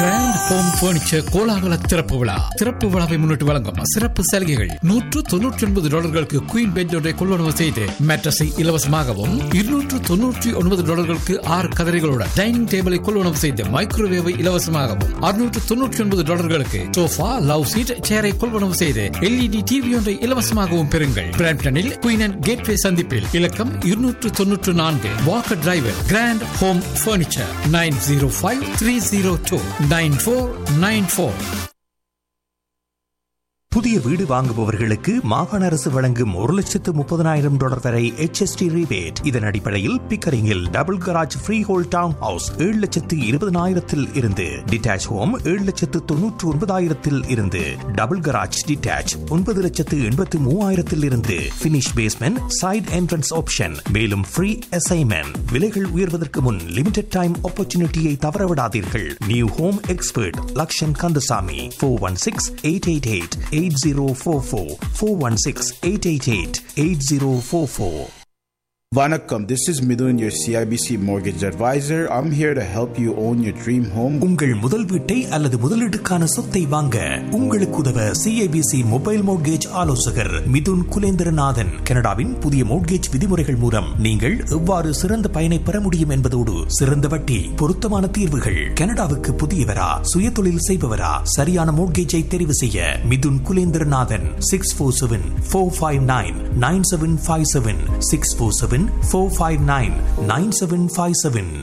Grand home furniture கோலாகல திறப்பு விழா திறப்பு விழாவை முன்னிட்டு வழங்கும் சிறப்பு சலுகைகள் நூற்று தொன்னூற்றி ஒன்பது டாலர்களுக்கு குயின் பெட் ஒன்றை கொள்வனவு செய்து மேட்ரஸை இலவசமாகவும் இருநூற்று தொன்னூற்றி ஒன்பது டாலர்களுக்கு ஆறு கதரைகளுடன் டைனிங் டேபிளை கொள்வனவு செய்து மைக்ரோவேவை இலவசமாகவும் அறுநூற்று தொன்னூற்றி ஒன்பது டாலர்களுக்கு சோஃபா லவ் சீட் சேரை கொள்வனவு செய்து எல்இடி டிவி ஒன்றை இலவசமாகவும் பெறுங்கள் பிராம்டனில் குயின் அண்ட் கேட்வே சந்திப்பில் இலக்கம் இருநூற்று தொன்னூற்று நான்கு Walker driver grand home furniture nine zero five three zero two nine four nine four புதிய வீடு வாங்குபவர்களுக்கு மாகாண அரசு வழங்கும் ஒரு லட்சத்து முப்பதனாயிரம் டாலர் வரை HST rebate இதன் அடிப்படையில் பிக்கரிங்கில் double garage freehold townhouse ஏழு லட்சத்து இருபதனாயிரத்தில் இருந்து டிட்டாச் ஹோம் ஏழு லட்சத்து தொன்னூற்று ஒன்பதாயிரத்தில் இருந்து டபுள் கராஜ் டிட்டாச் ஒன்பது லட்சத்து எண்பத்து மூவாயிரத்தில் இருந்து finish basement side entrance option மேலும் ஃப்ரீ அசைன்மெண்ட் விலைகள் உயர்வதற்கு முன் லிமிடெட் டைம் ஆப்பர்ச்சுனிட்டியை தவறவிடாதீர்கள் new home expert Lakshan Kandasamy four one six eight eight eight eight zero four four four one six eight eight eight eight zero four four Vanakkam, this is Midun, your CIBC mortgage advisor. I'm here to help you own your dream home. உங்கள் முதல் வீட்டை அல்லது முதலீட்டுக்கான சொத்தை வாங்க உங்களுக்கு உதவ CIBC mobile mortgage ஆலோசகர் மிதுன் குலேந்திரநாதன் கனடாவின் புதிய மோட்கேஜ் விதிமுறைகள் மூலம் நீங்கள் எவ்வாறு சிறந்த பயனை பெற முடியும் என்பதோடு சிறந்த வட்டி பொருத்தமான தீர்வுகள் கனடாவுக்கு புதியவரா சுய தொழில் செய்பவரா சரியான மோட்கேஜை தெரிவு செய்ய Mithun Kulendranathan six four seven four five nine nine seven five seven six four seven four five nine nine seven five seven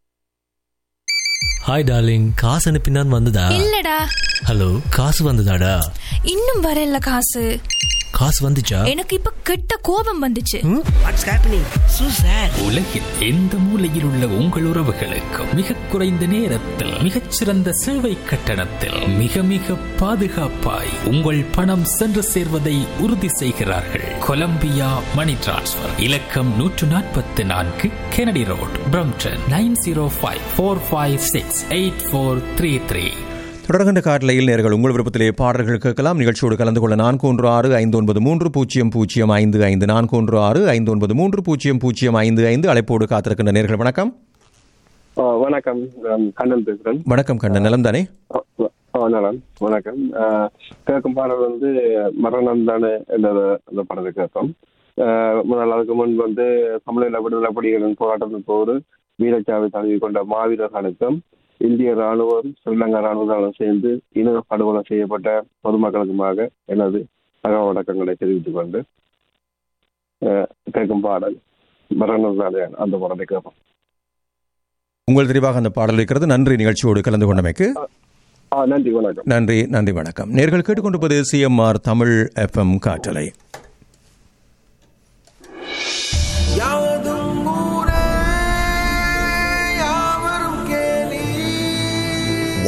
hi darling காசு அனுப்பினான் வந்ததா இல்லடா ஹலோ காசு வந்ததாடா இன்னும் வரல காசு காசு வந்துச்சா எனக்கு இப்ப கெட்ட கோபம் வந்துச்சு வாட்ஸ் ஹேப்பனிங் சூ சார் உலகில் எந்த மூலையில் உள்ள உங்கள் உறவுகளுக்கு மிக குறைந்த நேரத்தில் மிகச்சிறந்த சேவை கட்டணத்தில் மிக மிக பாதுகாப்பாய் உங்கள் பணம் சென்று சேர்வதை உறுதி செய்கிறார்கள் கொலம்பியா மணி டிரான்ஸ்ஃபர் இலக்கம் நூற்று நாற்பத்தி நான்கு Kennedy road Brampton nine zero five four five six eight four three three தொடர்கின்ற காட்டலையில் நேர்கள் உங்கள் விருப்பத்திலே பாடல்கள் கேட்கலாம் நிகழ்ச்சியோடு கலந்து கொள்ள நான்கு ஒன்று ஆறு ஐந்து ஒன்பது மூன்று பூஜ்ஜியம் பூஜ்ஜியம் ஐந்து ஐந்து நான்கு ஒன்று ஆறு ஐந்து ஒன்பது மூன்று பூஜ்ஜியம் பூஜ்ஜியம் ஐந்து ஐந்து அழைப்போடு காத்திருக்கின்ற நேர்கள் வணக்கம் ஆ, வணக்கம் நான் கண்ணன் பேசுறேன் வணக்கம் கண்ணன் நலம் தானே ஆ, வ- ஆ, நலன் வணக்கம் ஆ, கேட்கும் பாடல் வந்து மரணம் தானே என்ற அந்த படத்தை கேட்போம் ஆ, முதல்ல அதுக்கு முன் வந்து தமிழீழ விடுதலை புலிகளின் போராட்டத்தின் போது வீரச்சாவை தழுவி கொண்ட மாவீரர்களுக்கும் இந்திய ராணுவம் ஸ்ரீலங்கா ராணுவத்தாலும் சேர்ந்து இன படுகொலை செய்யப்பட்ட பொதுமக்களுக்குமாக எனது தகவல் வணக்கங்களை தெரிவித்துக் கொண்டு ஆ, கேட்கும் பாடல் மரணம் தானே அந்த படத்தை கேட்போம் உங்கள் தெரிவாக அந்த பாடல் இருக்கிறது நன்றி நிகழ்ச்சியோடு கலந்து கொண்டமைக்கு ஆ நன்றி வணக்கம் நன்றி நன்றி வணக்கம் நேர்கள் கேட்டுக்கொண்டிருப்பது சிஎம்ஆர் தமிழ் எஃப்எம் காற்றலை